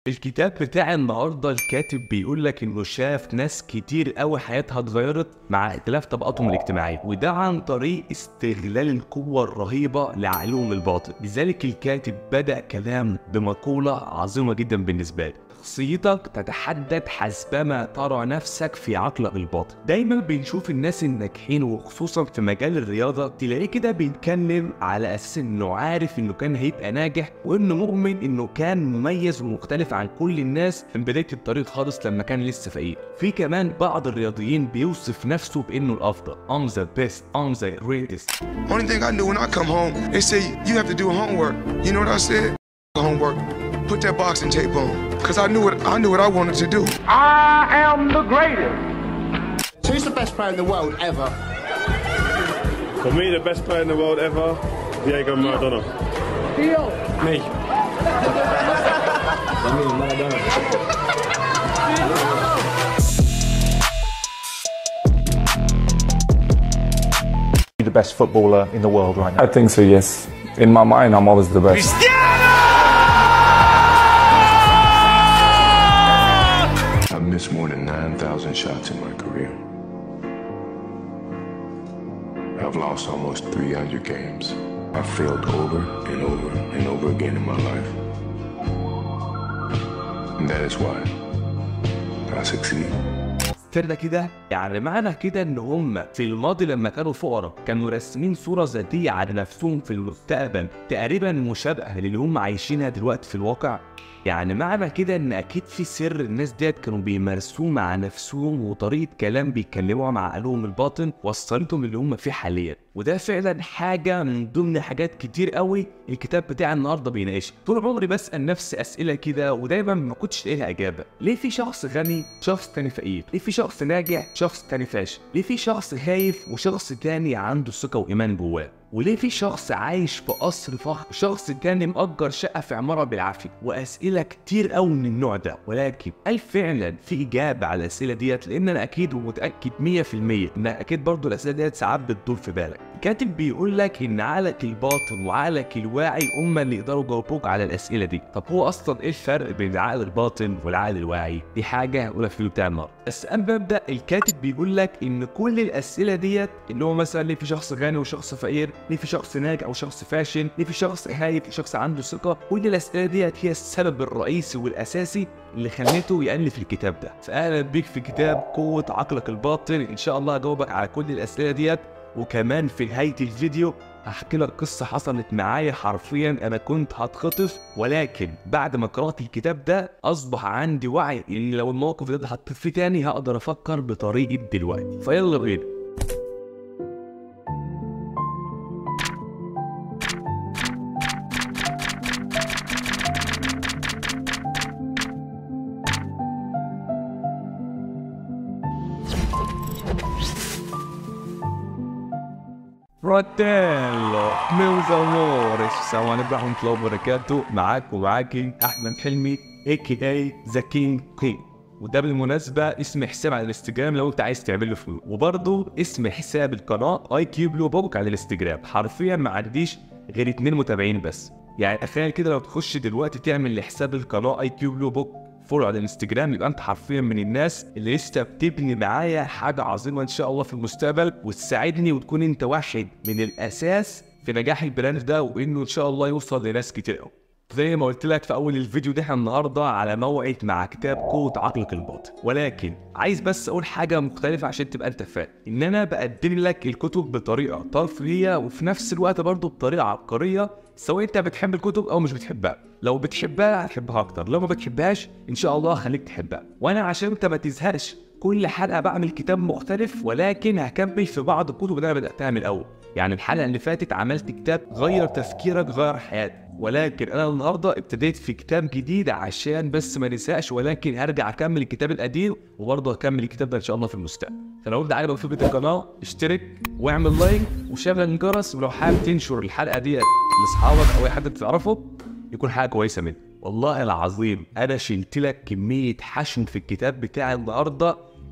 الكتاب بتاع النهارده الكاتب بيقول لك انه شاف ناس كتير قوي حياتها اتغيرت مع اختلاف طبقاتهم الاجتماعيه وده عن طريق استغلال القوه الرهيبه لعلوم الباطن لذلك الكاتب بدا كلام بمقوله عظيمه جدا بالنسبه لي شخصيتك تتحدد حسبما ترى نفسك في عقلك الباطن دايما بنشوف الناس الناجحين وخصوصا في مجال الرياضه تلاقيه كده بيتكلم على اساس انه عارف انه كان هيبقى ناجح وانه مؤمن انه كان مميز ومختلف عن كل الناس من بدايه الطريق خالص لما كان لسه فقير في كمان بعض الرياضيين بيوصف نفسه بانه الافضل I'm the best I'm the greatest Only thing I knew when I come home, they say you have to do homework. You know what I said? Homework. Put that boxing tape on. Cause I knew what I knew what I wanted to do. I am the greatest. Who's the best player in the world ever? For me, the best player in the world ever, Diego Maradona. Me. the best footballer in the world right now. I think so, yes. In my mind, I'm always the best. I've missed more than 9,000 shots in my career. I've lost almost 300 games. I've failed over and over and over again in my life. And that is why I succeed. السر ده كده يعني معنى كده ان هم في الماضي لما كانوا فقراء كانوا راسمين صوره ذاتيه على نفسهم في المستقبل تقريبا مشابهه للي هم عايشينها دلوقتي في الواقع يعني معنى كده ان اكيد في سر الناس ديت كانوا بيمارسوه مع نفسهم وطريقه كلام بيتكلموا مع عقلهم الباطن وصلتهم اللي هم فيه حاليا وده فعلا حاجه من ضمن حاجات كتير قوي الكتاب بتاع النهارده بيناقشها طول عمري بسال نفسي اسئله كده ودايما ما كنتش لاقي لها اجابه ليه في شخص غني شخص تاني فقير ليه في شخص ناجح شخص تاني فاشل ليه في شخص خايف وشخص تاني عنده ثقه وايمان جواه وليه في شخص عايش في قصر فخم وشخص تاني مأجر شقة في عمارة بالعافية وأسئلة كتير قوي من النوع ده ولكن هل فعلا في إجابة على الأسئلة ديت لأن أنا أكيد ومتأكد 100% إن أكيد برضو الأسئلة ديت ساعات بتدور في بالك الكاتب بيقول لك إن عقلك الباطن وعقلك الواعي هما اللي يقدروا يجاوبوك على الأسئلة دي طب هو أصلا إيه الفرق بين العقل الباطن والعقل الواعي دي حاجة هقولها في الفيديو بتاع النهارده بس قبل ما أبدأ الكاتب بيقول لك إن كل الأسئلة ديت اللي هو مثلا ليه في شخص غني وشخص فقير ليه في شخص ناجح او شخص فاشل ليه في شخص خايف شخص عنده ثقه كل الاسئله ديت هي السبب الرئيسي والاساسي اللي خليته يالف الكتاب ده فاهلا بيك في كتاب قوه عقلك الباطن ان شاء الله هجاوبك على كل الاسئله ديت وكمان في نهايه الفيديو هحكي لك قصه حصلت معايا حرفيا انا كنت هتخطف ولكن بعد ما قرات الكتاب ده اصبح عندي وعي ان لو الموقف ده اتحط فيه تاني هقدر افكر بطريقه دلوقتي فيلا بينا فراتيلو ميوز اموريس السلام عليكم ورحمه الله وبركاته معاك ومعاكي احمد حلمي اي كي اي ذا كينج كينج وده بالمناسبة اسم حساب على الانستجرام لو انت عايز تعمل له فلوس وبرضه اسم حساب القناة اي كيو بلو بوك على الانستجرام حرفيا ما عنديش غير اتنين متابعين بس يعني تخيل كده لو تخش دلوقتي تعمل لحساب القناة اي كيو بلو بوك فولو على الانستجرام يبقى انت حرفيا من الناس اللي لسه بتبني معايا حاجه عظيمه ان شاء الله في المستقبل وتساعدني وتكون انت واحد من الاساس في نجاح البراند ده وانه ان شاء الله يوصل لناس كتير قوي زي ما قلت لك في اول الفيديو ده احنا النهارده على موعد مع كتاب قوه عقلك الباطن ولكن عايز بس اقول حاجه مختلفه عشان تبقى انت فاهم ان انا بقدم لك الكتب بطريقه ترفيهيه وفي نفس الوقت برضه بطريقه عبقريه سواء انت بتحب الكتب او مش بتحبها لو بتحبها هتحبها اكتر لو ما بتحبهاش ان شاء الله هخليك تحبها وانا عشان انت ما تزهقش كل حلقه بعمل كتاب مختلف ولكن هكمل في بعض الكتب اللي انا بداتها من الاول يعني الحلقه اللي فاتت عملت كتاب غير تفكيرك غير حياتك ولكن انا النهارده ابتديت في كتاب جديد عشان بس ما ننساش ولكن هرجع اكمل الكتاب القديم وبرضه هكمل الكتاب ده ان شاء الله في المستقبل فلو انت عاجبك فكره القناه اشترك واعمل لايك وشغل الجرس ولو حابب تنشر الحلقه ديت لاصحابك او اي حد تعرفه يكون حاجه كويسه مني والله العظيم انا شلت لك كميه حشو في الكتاب بتاعي النهارده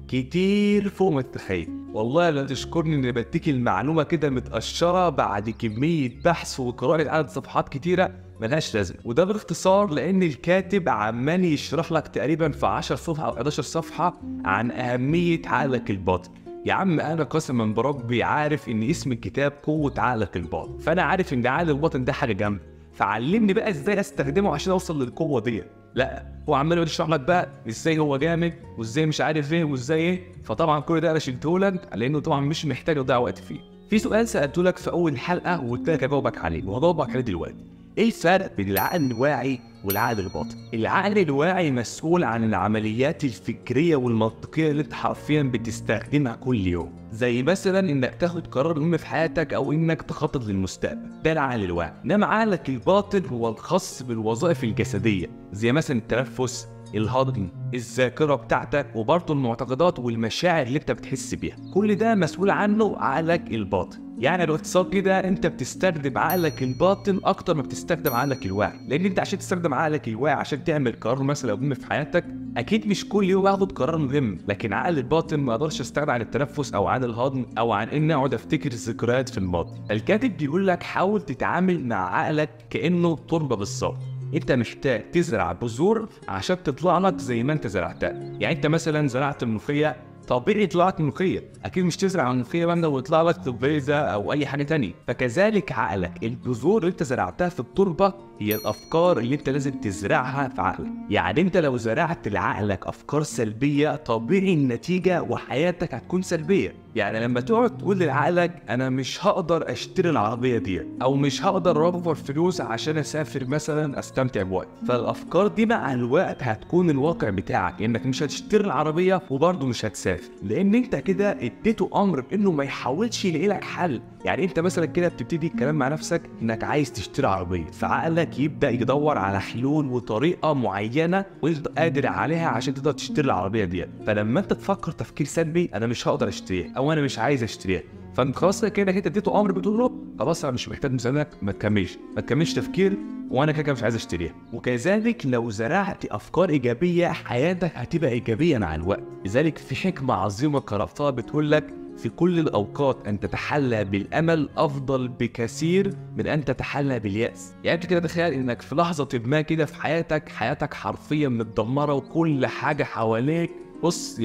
كتير فوق ما تتخيل والله لا تشكرني اني بديك المعلومه كده متقشره بعد كميه بحث وقراءه عدد صفحات كتيره ملهاش لازمه وده باختصار لان الكاتب عمال يشرح لك تقريبا في 10 صفحه او 11 صفحه عن اهميه عقلك الباطن يا عم انا قسما بربي عارف ان اسم الكتاب قوه عقلك الباطن فانا عارف ان عقل الباطن ده حاجه جامده فعلمني بقى ازاي استخدمه عشان اوصل للقوه دي لا هو عمال يقعد يشرح لك بقى ازاي هو جامد وازاي مش عارف ايه وازاي ايه فطبعا كل ده انا شلته لك لانه طبعا مش محتاج اضيع وقت فيه في سؤال سالته لك في اول حلقه وقلت لك اجاوبك عليه وهجاوبك عليه دلوقتي ايه الفرق بين العقل الواعي والعقل الباطن العقل الواعي مسؤول عن العمليات الفكريه والمنطقيه اللي انت حرفيا بتستخدمها كل يوم زي مثلا انك تاخد قرار مهم في حياتك او انك تخطط للمستقبل ده العقل الواعي انما عقلك الباطن هو الخاص بالوظائف الجسديه زي مثلا التنفس الهضم الذاكرة بتاعتك وبرضه المعتقدات والمشاعر اللي انت بتحس بيها كل ده مسؤول عنه عقلك الباطن يعني باختصار كده انت بتستخدم عقلك الباطن اكتر ما بتستخدم عقلك الواعي لان انت عشان تستخدم عقلك الواعي عشان تعمل قرار مثلا مهم في حياتك اكيد مش كل يوم اخد قرار مهم لكن عقل الباطن ما اقدرش استغنى عن التنفس او عن الهضم او عن اني اقعد افتكر الذكريات في الماضي الكاتب بيقول لك حاول تتعامل مع عقلك كانه تربه بالظبط انت محتاج تزرع بذور عشان تطلع لك زي ما انت زرعتها يعني انت مثلا زرعت ملوخيه طبيعي طلعت ملوخيه اكيد مش تزرع ملوخيه بقى ويطلع لك تبيزه او اي حاجه تانية فكذلك عقلك البذور اللي انت زرعتها في التربه هي الافكار اللي انت لازم تزرعها في عقلك يعني انت لو زرعت لعقلك افكار سلبيه طبيعي النتيجه وحياتك هتكون سلبيه يعني لما تقعد تقول لعقلك انا مش هقدر اشتري العربيه دي او مش هقدر اوفر فلوس عشان اسافر مثلا استمتع بوقت فالافكار دي مع الوقت هتكون الواقع بتاعك انك مش هتشتري العربيه وبرضه مش هتسافر لان انت كده اديته امر انه ما يحاولش يلاقي لك حل يعني انت مثلا كده بتبتدي الكلام مع نفسك انك عايز تشتري عربيه فعقلك يبدا يدور على حلول وطريقه معينه وانت قادر عليها عشان تقدر تشتري العربيه دي فلما انت تفكر تفكير سلبي انا مش هقدر اشتريها او انا مش عايز اشتريها فانت خلاص كده انت اديته امر بتقول له خلاص انا مش محتاج مساعدك ما تكملش ما تكملش تفكير وانا كده كده مش عايز اشتريها وكذلك لو زرعت افكار ايجابيه حياتك هتبقى ايجابيه مع الوقت لذلك في حكمه عظيمه قراتها بتقول لك في كل الأوقات أن تتحلى بالأمل أفضل بكثير من أن تتحلى باليأس يعني أنت كده تخيل إنك في لحظة ما كده في حياتك حياتك حرفيا متدمرة وكل حاجة حواليك بص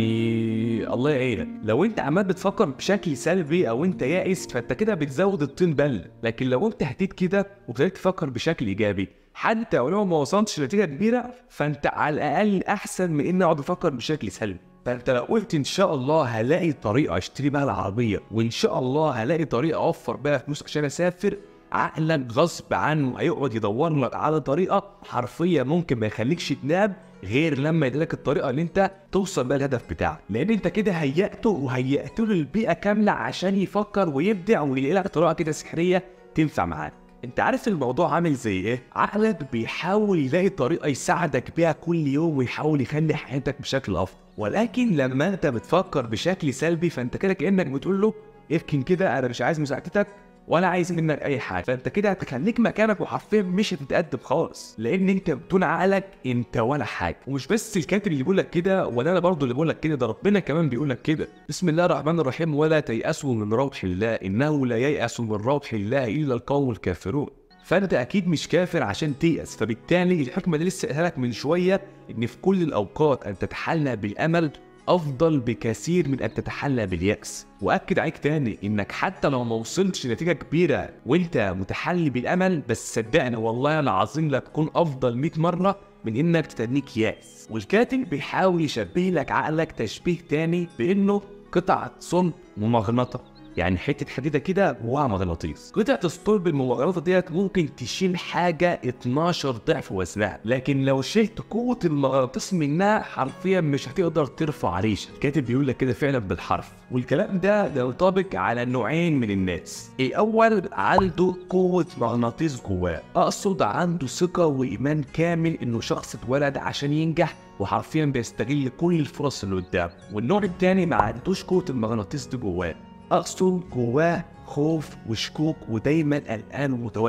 يعني الله يعينك لو انت عمال بتفكر بشكل سلبي او انت يائس فانت كده بتزود الطين بله لكن لو انت هديت كده وابتديت تفكر بشكل ايجابي حتى ولو ما وصلتش لنتيجه كبيره فانت على الاقل احسن من ان اقعد افكر بشكل سلبي فانت لو قلت ان شاء الله هلاقي طريقه اشتري بيها العربيه وان شاء الله هلاقي طريقه اوفر بيها فلوس عشان اسافر عقلك غصب عنه هيقعد يدور لك على طريقه حرفيا ممكن ما يخليكش تنام غير لما يديلك الطريقه اللي انت توصل بيها الهدف بتاعك لان انت كده هيأته وهيأت له البيئه كامله عشان يفكر ويبدع ويلاقي لك طريقه كده سحريه تنفع معاك انت عارف الموضوع عامل زي ايه عقلك بيحاول يلاقي طريقه يساعدك بيها كل يوم ويحاول يخلي حياتك بشكل افضل ولكن لما انت بتفكر بشكل سلبي فانت كده كانك بتقول له اركن كده انا مش عايز مساعدتك ولا عايز منك اي حاجه فانت كده هتخليك مكانك وحرفيا مش هتتقدم خالص لان انت بدون عقلك انت ولا حاجه ومش بس الكاتب اللي بيقول لك كده ولا انا برضه اللي بقول لك كده ده ربنا كمان بيقول لك كده بسم الله الرحمن الرحيم ولا تيأسوا من روح الله انه لا ييأس من روح الله الا القوم الكافرون فانت اكيد مش كافر عشان تيأس فبالتالي الحكمه اللي لسه قايلها لك من شويه ان في كل الاوقات ان تتحلى بالامل افضل بكثير من ان تتحلى باليأس واكد عليك تاني انك حتى لو ما وصلتش لنتيجه كبيره وانت متحلي بالامل بس صدقني والله العظيم لا تكون افضل 100 مره من انك تتنيك يأس والكاتب بيحاول يشبه لك عقلك تشبيه تاني بانه قطعه صلب ممغنطه يعني حته حديده كده جواها مغناطيس قطعه الصلب الممغنطه ديت ممكن تشيل حاجه 12 ضعف وزنها لكن لو شلت قوه المغناطيس منها حرفيا مش هتقدر ترفع ريشه الكاتب بيقول لك كده فعلا بالحرف والكلام ده ينطبق على نوعين من الناس الاول عنده قوه مغناطيس جواه اقصد عنده ثقه وايمان كامل انه شخص اتولد عشان ينجح وحرفيا بيستغل كل الفرص اللي قدامه والنوع التاني ما عندوش قوه المغناطيس دي جواه اقصد جواه خوف وشكوك ودايما قلقان ومتوتر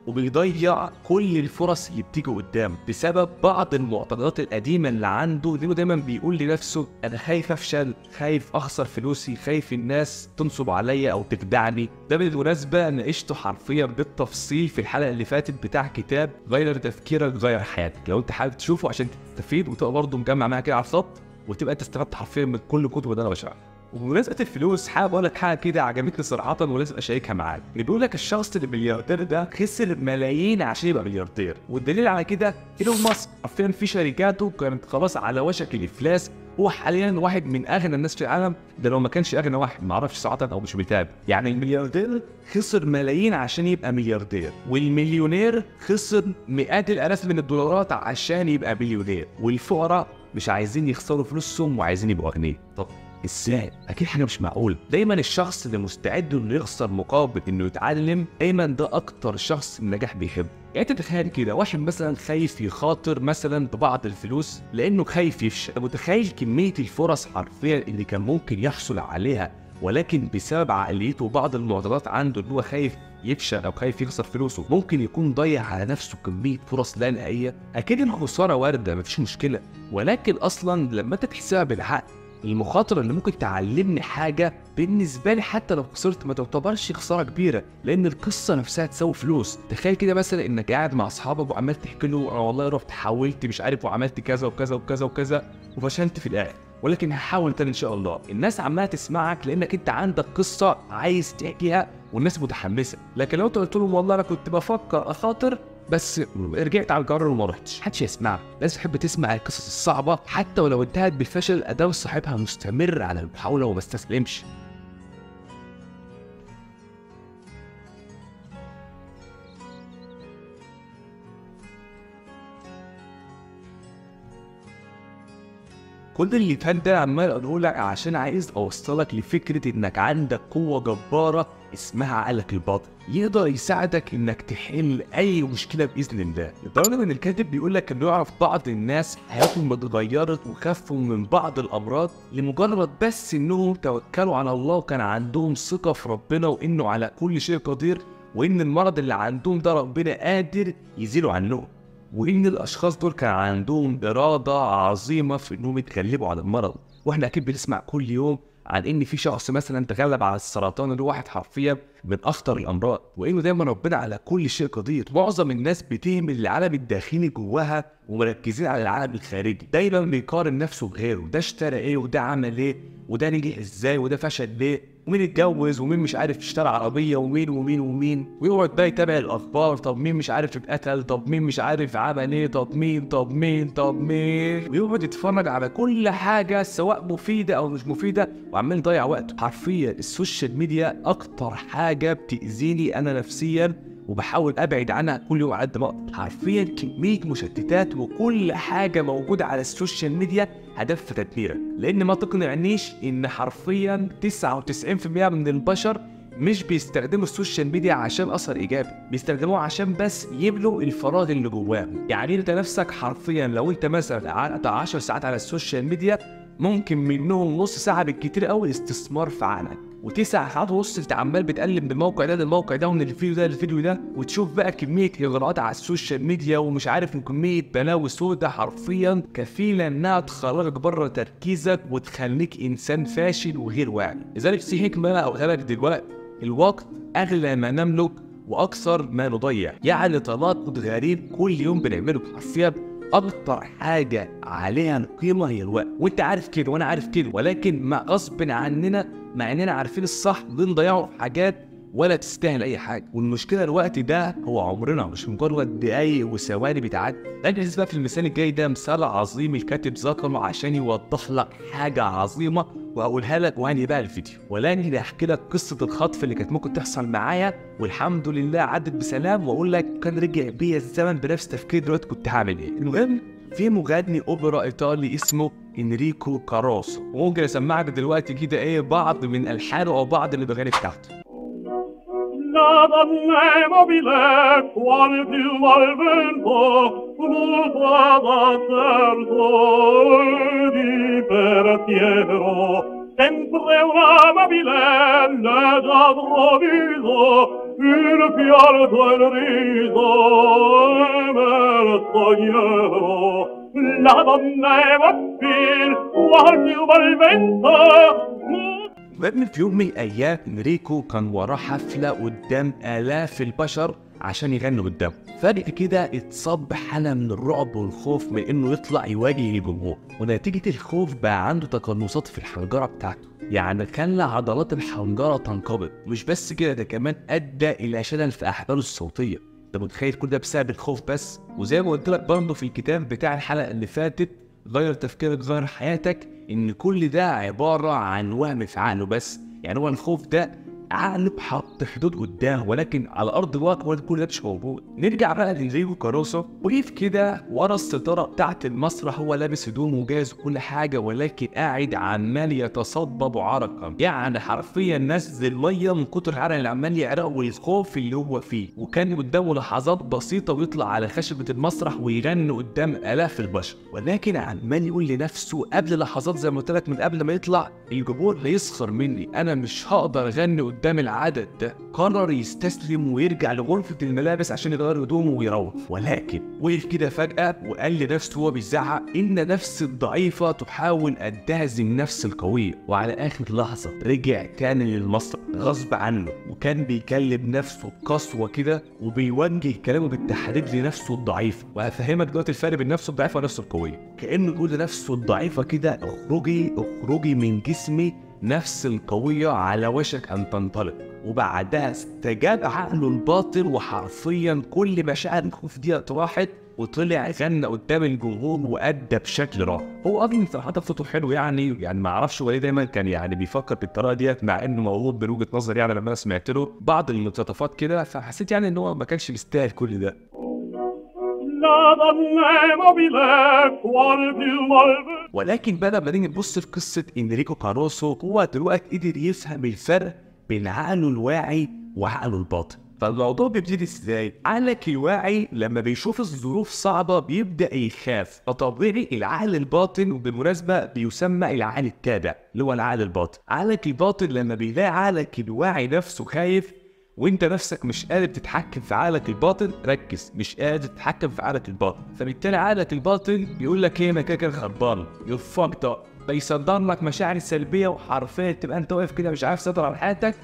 وبيضيع كل الفرص اللي بتيجي قدامه بسبب بعض المعتقدات القديمه اللي عنده لانه دايما بيقول لنفسه انا خايف افشل خايف اخسر فلوسي خايف الناس تنصب عليا او تخدعني ده بالمناسبه ناقشته حرفيا بالتفصيل في الحلقه اللي فاتت بتاع كتاب غير تفكيرك غير حياتك لو انت حابب تشوفه عشان تستفيد وتبقى برضه مجمع معايا كده على الخط وتبقى انت استفدت حرفيا من كل الكتب اللي انا بشرحها وبمناسبة الفلوس حابب اقول لك حاجة كده عجبتني صراحة ولازم اشاركها معاك، اللي بيقول لك الشخص اللي ملياردير ده خسر ملايين عشان يبقى ملياردير، والدليل على كده ايلون ماسك، حرفيا في شركاته كانت خلاص على وشك الافلاس، هو حاليا واحد من اغنى الناس في العالم ده لو ما كانش اغنى واحد ما اعرفش صراحة او مش متابع، يعني الملياردير خسر ملايين عشان يبقى ملياردير، والمليونير خسر مئات الالاف من الدولارات عشان يبقى مليونير، والفقراء مش عايزين يخسروا فلوسهم وعايزين يبقوا اغنياء، طب ازاي؟ اكيد حاجه مش معقوله دايما الشخص اللي مستعد انه يخسر مقابل انه يتعلم دايما ده اكتر شخص النجاح بيحبه يعني انت تخيل كده واحد مثلا خايف يخاطر مثلا ببعض الفلوس لانه خايف يفشل انت متخيل كميه الفرص حرفيا اللي كان ممكن يحصل عليها ولكن بسبب عقليته وبعض المعضلات عنده ان هو خايف يفشل او خايف يخسر فلوسه ممكن يكون ضيع على نفسه كميه فرص لا نهائيه اكيد الخساره وارده مفيش مشكله ولكن اصلا لما انت تحسبها بالعقل المخاطرة اللي ممكن تعلمني حاجة بالنسبة لي حتى لو خسرت ما تعتبرش خسارة كبيرة لأن القصة نفسها تساوي فلوس تخيل كده مثلا إنك قاعد مع أصحابك وعمال تحكي له أنا والله رحت حاولت مش عارف وعملت كذا وكذا وكذا وكذا وفشلت في الآخر ولكن هحاول تاني إن شاء الله الناس عمالة تسمعك لأنك أنت عندك قصة عايز تحكيها والناس متحمسة لكن لو أنت قلت لهم والله أنا كنت بفكر أخاطر بس رجعت على القرار وما رحتش محدش يسمعك لازم تحب تسمع القصص الصعبة حتى ولو انتهت بالفشل أداء صاحبها مستمر على المحاولة وما استسلمش كل اللي فات ده عمال اقوله لك عشان عايز اوصلك لفكره انك عندك قوه جباره اسمها عقلك الباطن يقدر يساعدك انك تحل اي مشكله باذن الله لدرجه ان الكاتب بيقول لك انه يعرف بعض الناس حياتهم اتغيرت وخفوا من بعض الامراض لمجرد بس انهم توكلوا على الله وكان عندهم ثقه في ربنا وانه على كل شيء قدير وان المرض اللي عندهم ده ربنا قادر يزيله عنهم وان الاشخاص دول كان عندهم اراده عظيمه في انهم يتغلبوا على المرض واحنا اكيد بنسمع كل يوم عن ان في شخص مثلا تغلب على السرطان اللي هو واحد حرفيا من اخطر الامراض وانه دايما ربنا على كل شيء قدير معظم الناس بتهمل العالم الداخلي جواها ومركزين على العالم الخارجي دايما بيقارن نفسه بغيره ده اشترى ايه وده عمل ايه وده نجح ازاي وده فشل ليه ومين اتجوز ومين مش عارف اشترى عربيه ومين ومين ومين ويقعد بقى يتابع الاخبار طب مين مش عارف اتقتل طب مين مش عارف عمل ايه طب مين طب مين طب مين ويقعد يتفرج على كل حاجه سواء مفيده او مش مفيده وعمال يضيع وقته حرفيا السوشيال ميديا اكتر حاجه بتاذيني انا نفسيا وبحاول ابعد عنها كل يوم على قد ما اقدر حرفيا كميه مشتتات وكل حاجه موجوده على السوشيال ميديا هدفها تدميرك لان ما تقنعنيش ان حرفيا 99% من البشر مش بيستخدموا السوشيال ميديا عشان اثر ايجابي بيستخدموها عشان بس يملوا الفراغ اللي جواهم يعني انت نفسك حرفيا لو انت مثلا قعدت 10 ساعات على السوشيال ميديا ممكن منهم نص ساعه بالكتير قوي استثمار في عقلك وتسع ساعات ونص انت عمال بتقلب من الموقع ده للموقع ده ومن الفيديو ده للفيديو ده وتشوف بقى كميه اغراءات على السوشيال ميديا ومش عارف كميه بلاوي سودا حرفيا كفيله انها تخرجك بره تركيزك وتخليك انسان فاشل وغير واعي لذلك في حكمه انا قولها لك دلوقتي الوقت اغلى ما نملك واكثر ما نضيع يعني تناقض غريب كل يوم بنعمله حرفيا اكتر حاجه عليها القيمه هي الوقت وانت عارف كده وانا عارف كده ولكن مع غصب عننا مع اننا عارفين الصح بنضيعه في حاجات ولا تستاهل اي حاجه والمشكله الوقت ده هو عمرنا مش مجرد دقايق وثواني بتعدي ركز بقى في المثال الجاي ده مثال عظيم الكاتب ذكره عشان يوضح لك حاجه عظيمه وهقولها لك وهني بقى الفيديو ولاني احكي لك قصه الخطف اللي كانت ممكن تحصل معايا والحمد لله عدت بسلام واقول لك كان رجع بيا الزمن بنفس تفكير دلوقتي كنت هعمل ايه المهم في مغني اوبرا ايطالي اسمه انريكو كاروسو وممكن اسمعك دلوقتي كده ايه بعض من الحانه او بعض الاغاني بتاعته La donna è mobile, qual più al vento, muta d'azzardo e di pertiero. Sempre una amabile, le da viso, il fialto e il riso e menzognero la donna e vampir quasi al vento وابن في يوم من الايام انريكو كان وراه حفله قدام الاف البشر عشان يغنوا قدامه فجأة كده اتصاب بحالة من الرعب والخوف من انه يطلع يواجه الجمهور ونتيجة الخوف بقى عنده تقلصات في الحنجرة بتاعته يعني خلى عضلات الحنجرة تنقبض مش بس كده ده كمان ادى الى شلل في احباله الصوتية انت متخيل كل ده بسبب الخوف بس وزي ما قلت لك برضه في الكتاب بتاع الحلقة اللي فاتت غير تفكيرك غير حياتك ان كل ده عبارة عن وهم في عقله بس يعني هو الخوف ده عقله حط حدود قدامه ولكن على ارض الواقع هو كل ده مش موجود نرجع بقى لانريكو كاروسو وقف كده ورا الستاره بتاعت المسرح هو لابس هدومه وجاهز وكل حاجه ولكن قاعد عمال يتصبب عرقا يعني حرفيا نزل ميه من كتر العرق اللي عمال يعرقه والخوف اللي هو فيه وكان قدامه لحظات بسيطه ويطلع على خشبه المسرح ويغني قدام الاف البشر ولكن عمال يقول لنفسه قبل لحظات زي ما قلت لك من قبل ما يطلع الجمهور هيسخر مني انا مش هقدر اغني قدام العدد ده قرر يستسلم ويرجع لغرفة الملابس عشان يغير هدومه ويروح ولكن وقف كده فجأة وقال لنفسه وهو بيزعق إن نفس الضعيفة تحاول أن تهزم نفس القوية وعلى آخر لحظة رجع تاني للمسرح غصب عنه وكان بيكلم نفسه بقسوة كده وبيوجه كلامه بالتحديد لنفسه الضعيفة وهفهمك دلوقتي الفرق بين نفسه الضعيفة ونفسه القوية كأنه يقول لنفسه الضعيفة كده اخرجي اخرجي من جسمي نفس القوية على وشك أن تنطلق وبعدها استجاب عقله الباطن وحرفيا كل مشاعر الخوف دي راحت وطلع غنى قدام الجمهور وأدى بشكل رائع هو أصلا صراحة صوته حلو يعني يعني ما أعرفش هو ليه دايما كان يعني بيفكر بالطريقة ديت مع إنه موهوب من وجهة نظري يعني لما أنا سمعت له بعض المقتطفات كده فحسيت يعني إن هو ما كانش مستاهل كل ده la donna è mobile qual più malve ولكن بقى لما نيجي نبص في قصه انريكو كاروسو هو دلوقتي قدر يفهم الفرق بين عقله الواعي وعقله الباطن فالموضوع بيبتدي ازاي؟ عقلك الواعي لما بيشوف الظروف صعبة بيبدأ يخاف فطبيعي العقل الباطن وبالمناسبة بيسمى العقل التابع اللي هو العقل الباطن عقلك الباطن لما بيلاقي عقلك الواعي نفسه خايف وانت نفسك مش قادر تتحكم في عقلك الباطن ركز مش قادر تتحكم في عقلك الباطن فبالتالي عقلك الباطن بيقول لك ايه انا كده كده خربان يو فاكت اب بيصدر لك مشاعر سلبيه وحرفيا تبقى انت واقف كده مش عارف تسيطر على حياتك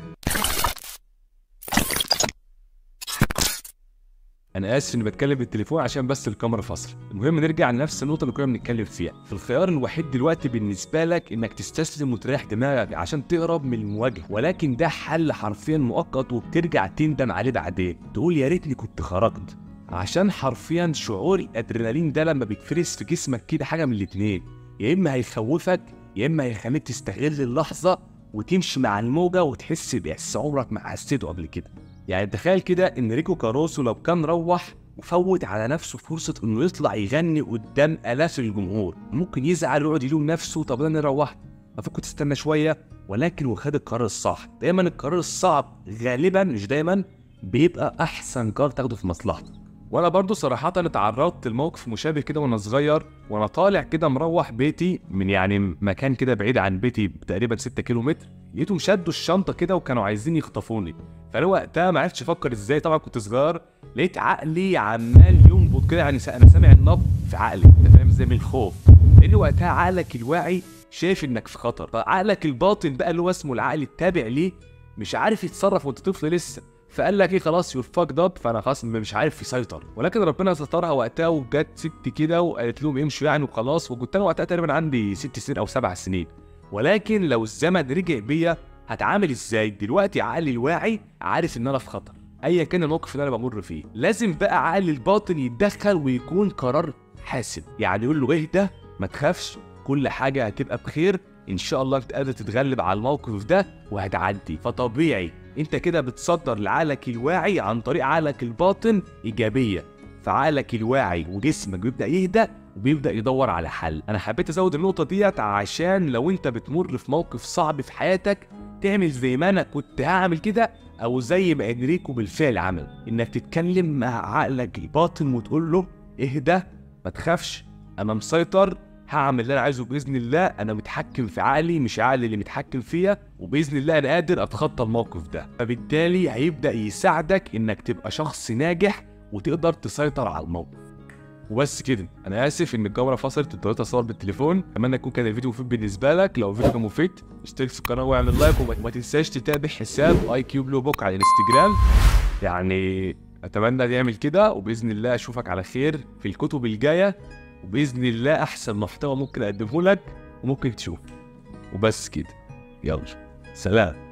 انا اسف اني بتكلم بالتليفون عشان بس الكاميرا فاصله المهم نرجع لنفس النقطه اللي كنا بنتكلم فيها في الخيار الوحيد دلوقتي بالنسبه لك انك تستسلم وتريح دماغك عشان تهرب من المواجهه ولكن ده حل حرفيا مؤقت وبترجع تندم عليه بعدين تقول يا ريتني كنت خرجت عشان حرفيا شعور الادرينالين ده لما بيتفرز في جسمك كده حاجه من الاتنين يا اما هيخوفك يا اما هيخليك تستغل اللحظه وتمشي مع الموجه وتحس باحساس عمرك ما حسيته قبل كده يعني تخيل كده ان ريكو كاروسو لو كان روح وفوت على نفسه فرصة انه يطلع يغني قدام الاف الجمهور ممكن يزعل ويقعد يلوم نفسه طب انا روحت المفروض كنت تستنى شوية ولكن هو خد القرار الصح دايما القرار الصعب غالبا مش دايما بيبقى احسن قرار تاخده في مصلحتك وانا برضو صراحة اتعرضت لموقف مشابه كده وانا صغير وانا طالع كده مروح بيتي من يعني مكان كده بعيد عن بيتي تقريبا 6 كيلو متر لقيتهم شدوا الشنطة كده وكانوا عايزين يخطفوني فانا وقتها ما عرفتش افكر ازاي طبعا كنت صغير لقيت عقلي عمال ينبض كده يعني انا سامع النبض في عقلي انت فاهم ازاي من الخوف لان وقتها عقلك الواعي شايف انك في خطر فعقلك الباطن بقى اللي هو اسمه العقل التابع ليه مش عارف يتصرف وانت طفل لسه فقال لك ايه خلاص يور فاكد اب فانا خلاص مش عارف يسيطر ولكن ربنا سترها وقتها وجت ست كده وقالت لهم امشوا يعني وخلاص وكنت انا وقتها تقريبا عندي ست سنين او سبع سنين ولكن لو الزمن رجع بيا هتعامل ازاي دلوقتي عقلي الواعي عارف ان انا في خطر ايا كان الموقف اللي انا بمر فيه لازم بقى عقلي الباطن يتدخل ويكون قرار حاسم يعني يقول له اهدى ما تخافش كل حاجه هتبقى بخير ان شاء الله انت قادر تتغلب على الموقف ده وهتعدي فطبيعي انت كده بتصدر لعقلك الواعي عن طريق عقلك الباطن ايجابيه فعقلك الواعي وجسمك بيبدا يهدى وبيبدا يدور على حل انا حبيت ازود النقطه ديت عشان لو انت بتمر في موقف صعب في حياتك تعمل زي ما انا كنت هعمل كده او زي ما انريكو بالفعل عمل انك تتكلم مع عقلك الباطن وتقول له اهدى ما تخافش انا مسيطر هعمل اللي انا عايزه باذن الله انا متحكم في عقلي مش عقلي اللي متحكم فيا وباذن الله انا قادر اتخطى الموقف ده فبالتالي هيبدا يساعدك انك تبقى شخص ناجح وتقدر تسيطر على الموقف وبس كده انا اسف ان الكاميرا فصلت اضطريت اصور بالتليفون اتمنى يكون كان الفيديو مفيد بالنسبه لك لو الفيديو كان مفيد اشترك في القناه واعمل لايك وما وما تنساش تتابع حساب اي كيو بلو بوك على الانستجرام يعني اتمنى تعمل كده وباذن الله اشوفك على خير في الكتب الجايه وباذن الله احسن محتوى ممكن اقدمه لك وممكن تشوف وبس كده يلا سلام